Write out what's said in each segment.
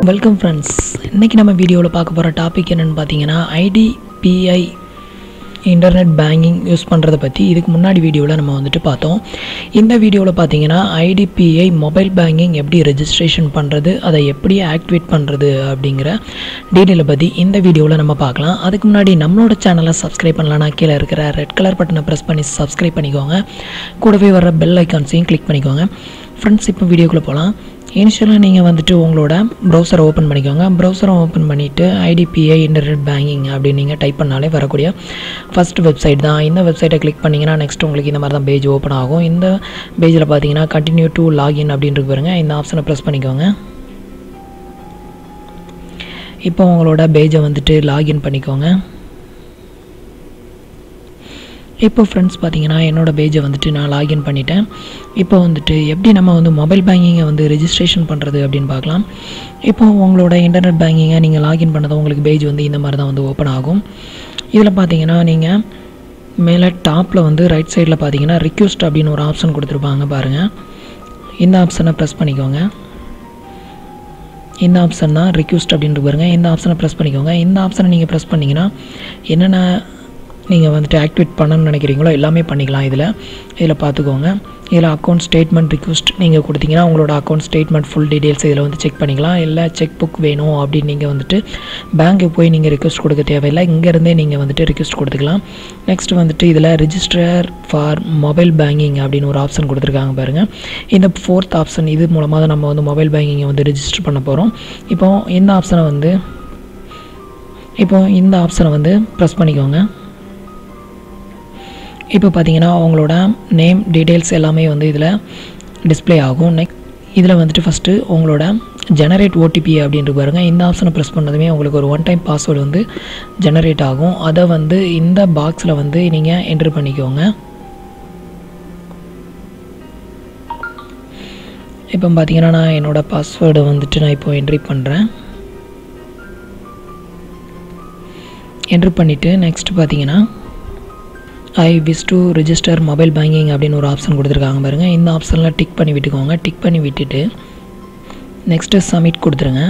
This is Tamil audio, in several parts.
வெல்கம் ஃப்ரெண்ட்ஸ் இன்றைக்கி நம்ம வீடியோவில் பார்க்க போகிற டாபிக் என்னென்னு பார்த்தீங்கன்னா ஐடிபிஐ இன்டர்நெட் பேங்கிங் யூஸ் பண்ணுறதை பற்றி இதுக்கு முன்னாடி வீடியோவில் நம்ம வந்துட்டு பார்த்தோம் இந்த வீடியோவில் பார்த்தீங்கன்னா ஐடிபிஐ மொபைல் பேங்கிங் எப்படி ரெஜிஸ்ட்ரேஷன் பண்ணுறது அதை எப்படி ஆக்டிவேட் பண்ணுறது அப்படிங்கிற டீட்டெயிலை பற்றி இந்த வீடியோவில் நம்ம பார்க்கலாம் அதுக்கு முன்னாடி நம்மளோட சேனலை சப்ஸ்கிரைப் பண்ணலான்னா கீழே இருக்கிற ரெட் கலர் பட்டனை ப்ரெஸ் பண்ணி சப்ஸ்கிரைப் பண்ணிக்கோங்க கூடவே வர பெல் ஐக்கான்ஸையும் கிளிக் பண்ணிக்கோங்க ஃப்ரெண்ட்ஸ் இப்போ வீடியோக்குள்ளே போகலாம் இனிஷியலாக நீங்கள் வந்துட்டு உங்களோட ப்ரௌசரை ஓப்பன் பண்ணிக்கோங்க ப்ரௌசரை ஓப்பன் பண்ணிவிட்டு ஐடிபிஐ இன்டர்நெட் பேங்கிங் அப்படின்னு நீங்கள் டைப் பண்ணாலே வரக்கூடிய ஃபஸ்ட் வெப்சைட் தான் இந்த வெப்சைட்டை கிளிக் பண்ணிங்கன்னா நெக்ஸ்ட் உங்களுக்கு இந்த மாதிரி தான் பேஜ் ஓப்பன் ஆகும் இந்த பேஜில் பார்த்தீங்கன்னா கண்டினியூ டு லாகின் அப்படின்ட்டு பாருங்க இந்த ஆப்ஷனை ப்ரெஸ் பண்ணிக்கோங்க இப்போ உங்களோட பேஜை வந்துட்டு லாகின் பண்ணிக்கோங்க இப்போ ஃப்ரெண்ட்ஸ் பார்த்தீங்கன்னா என்னோடய பேஜை வந்துட்டு நான் லாகின் பண்ணிட்டேன் இப்போ வந்துட்டு எப்படி நம்ம வந்து மொபைல் பேங்கிங்கை வந்து ரெஜிஸ்ட்ரேஷன் பண்ணுறது அப்படின்னு பார்க்கலாம் இப்போ உங்களோட இன்டர்நெட் பேங்கிங்கை நீங்கள் லாகின் பண்ணதும் உங்களுக்கு பேஜ் வந்து இந்த மாதிரி தான் வந்து ஓப்பன் ஆகும் இதில் பார்த்தீங்கன்னா நீங்கள் மேலே டாப்பில் வந்து ரைட் சைடில் பார்த்தீங்கன்னா ரிக்வெஸ்ட் அப்படின்னு ஒரு ஆப்ஷன் கொடுத்துருப்பாங்க பாருங்கள் இந்த ஆப்ஷனை ப்ரெஸ் பண்ணிக்கோங்க இந்த ஆப்ஷன் தான் ரிக்வெஸ்ட் அப்படின்ட்டு பாருங்க இந்த ஆப்ஷனை ப்ரெஸ் பண்ணிக்கோங்க இந்த ஆப்ஷனை நீங்கள் ப்ரெஸ் பண்ணிங்கன்னா என்னென்ன நீங்கள் வந்துட்டு ஆக்டிவேட் பண்ணணும்னு நினைக்கிறீங்களோ எல்லாமே பண்ணிக்கலாம் இதில் இதில் பார்த்துக்கோங்க இதில் அக்கௌண்ட் ஸ்டேட்மெண்ட் ரிக்வஸ்ட் நீங்கள் கொடுத்தீங்கன்னா உங்களோட அக்கௌண்ட் ஸ்டேட்மெண்ட் ஃபுல் டீட்டெயில்ஸ் இதில் வந்து செக் பண்ணிக்கலாம் இல்லை செக் புக் வேணும் அப்படின்னு நீங்கள் வந்துட்டு பேங்க்குக்கு போய் நீங்கள் ரிக்வஸ்ட் கொடுக்க தேவையில்லை இங்கேருந்தே நீங்கள் வந்துட்டு ரிக்வஸ்ட் கொடுத்துக்கலாம் நெக்ஸ்ட் வந்துட்டு இதில் ரிஜிஸ்டர் ஃபார் மொபைல் பேங்கிங் அப்படின்னு ஒரு ஆப்ஷன் கொடுத்துருக்காங்க பாருங்கள் இந்த ஃபோர்த் ஆப்ஷன் இது மூலமாக தான் நம்ம வந்து மொபைல் பேங்கிங்கை வந்து ரிஜிஸ்டர் பண்ண போகிறோம் இப்போ இந்த ஆப்ஷனை வந்து இப்போ இந்த ஆப்ஷனை வந்து ப்ரெஸ் பண்ணிக்கோங்க இப்போ பார்த்தீங்கன்னா உங்களோட நேம் டீட்டெயில்ஸ் எல்லாமே வந்து இதில் டிஸ்ப்ளே ஆகும் நெக்ஸ்ட் இதில் வந்துட்டு ஃபஸ்ட்டு உங்களோட ஜெனரேட் ஓடிபி அப்படின்ட்டு பாருங்கள் இந்த ஆப்ஷனை ப்ரெஸ் பண்ணதுமே உங்களுக்கு ஒரு ஒன் டைம் பாஸ்வேர்டு வந்து ஜெனரேட் ஆகும் அதை வந்து இந்த பாக்ஸில் வந்து நீங்கள் என்ட்ரு பண்ணிக்கோங்க இப்போ பார்த்தீங்கன்னா நான் என்னோடய பாஸ்வேர்டு வந்துட்டு நான் இப்போ என்ட்ரி பண்ணுறேன் என்ட்ரு பண்ணிவிட்டு நெக்ஸ்ட் பார்த்தீங்கன்னா I wish to register mobile banking அப்படின்னு ஒரு ஆப்ஷன் கொடுத்துருக்காங்க பாருங்கள் இந்த ஆப்ஷனில் டிக் பண்ணி விட்டுக்கோங்க டிக் பண்ணி விட்டுட்டு நெக்ஸ்ட்டு சப்மிட் கொடுத்துருங்க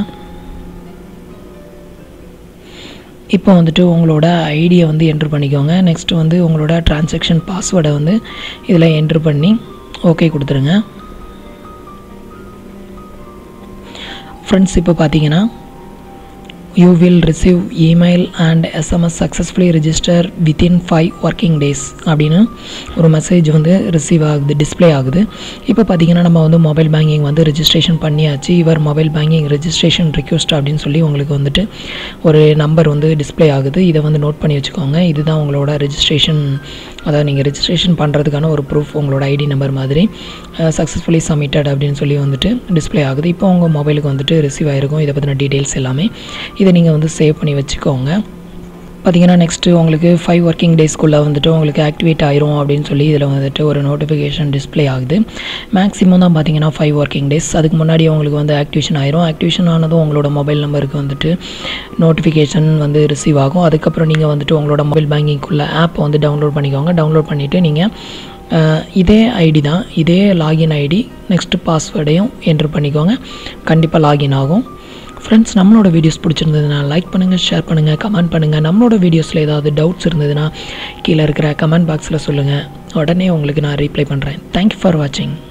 இப்போ வந்துட்டு உங்களோட ஐடியை வந்து என்ட்ரு பண்ணிக்கோங்க நெக்ஸ்ட் வந்து உங்களோட டிரான்சாக்ஷன் பாஸ்வேர்டை வந்து இதில் என்ட்ரு பண்ணி ஓகே கொடுத்துருங்க ஃப்ரெண்ட்ஸ் இப்போ பார்த்தீங்கன்னா you will receive email and SMS successfully register within five working days அப்படின்னு ஒரு மெசேஜ் வந்து ரிசீவ் ஆகுது டிஸ்பிளே ஆகுது இப்போ பார்த்தீங்கன்னா நம்ம வந்து மொபைல் பேங்கிங் வந்து ரிஜிஸ்ட்ரேஷன் பண்ணியாச்சு இவர் மொபைல் பேங்கிங் ரெஜிஸ்ட்ரேஷன் ரிக்வஸ்ட் அப்படின்னு சொல்லி உங்களுக்கு வந்துட்டு ஒரு நம்பர் வந்து டிஸ்பிளே ஆகுது இதை வந்து நோட் பண்ணி வச்சுக்கோங்க இதுதான் உங்களோட ரெஜிஸ்ட்ரேஷன் அதாவது நீங்கள் ரெஜிஸ்ட்ரேஷன் பண்ணுறதுக்கான ஒரு ப்ரூஃப் உங்களோட ஐடி நம்பர் மாதிரி சக்ஸஸ்ஃபுல்லி சப்மிட்டட் அப்படின்னு சொல்லி வந்துட்டு டிஸ்பிளே ஆகுது இப்போ உங்கள் மொபைலுக்கு வந்துட்டு ரிசீவ் ஆகிருக்கும் இதை பற்றின டீட்டெயில்ஸ் எல்லாமே இதை நீங்கள் வந்து சேவ் பண்ணி வச்சுக்கோங்க பார்த்தீங்கன்னா நெக்ஸ்ட்டு உங்களுக்கு ஃபைவ் ஒர்க்கிங் டேஸ்க்குள்ளே வந்துட்டு உங்களுக்கு ஆக்டிவேட் ஆயிரும் அப்படின்னு சொல்லி இதில் வந்துட்டு ஒரு நோட்டிஃபிகேஷன் டிஸ்பிளே ஆகுது மேக்ஸிமம் தான் பார்த்தீங்கன்னா ஃபைவ் ஒர்க்கிங் டேஸ் அதுக்கு முன்னாடி உங்களுக்கு வந்து ஆக்டிவேஷன் ஆயிரும் ஆக்டிவேஷன் ஆனதும் உங்களோட மொபைல் நம்பருக்கு வந்துட்டு நோட்டிஃபிகேஷன் வந்து ரிசீவ் ஆகும் அதுக்கப்புறம் நீங்கள் வந்துட்டு உங்களோட மொபைல் பேங்கிங்குள்ளே ஆப்பை வந்து டவுன்லோட் பண்ணிக்கோங்க டவுன்லோட் பண்ணிவிட்டு நீங்கள் இதே ஐடி தான் இதே லாகின் ஐடி நெக்ஸ்ட்டு பாஸ்வேர்டையும் என்ட்ரு பண்ணிக்கோங்க கண்டிப்பாக லாகின் ஆகும் ஃப்ரெண்ட்ஸ் நம்மளோட வீடியோஸ் பிடிச்சிருந்ததுன்னா லைக் பண்ணுங்கள் ஷேர் பண்ணுங்கள் கமெண்ட் பண்ணுங்கள் நம்மளோட வீடியோஸில் ஏதாவது டவுட்ஸ் இருந்ததுன்னா கீழே இருக்கிற கமெண்ட் பாக்ஸில் சொல்லுங்கள் உடனே உங்களுக்கு நான் ரீப்ளை பண்ணுறேன் தேங்க்யூ ஃபார் வாட்சிங்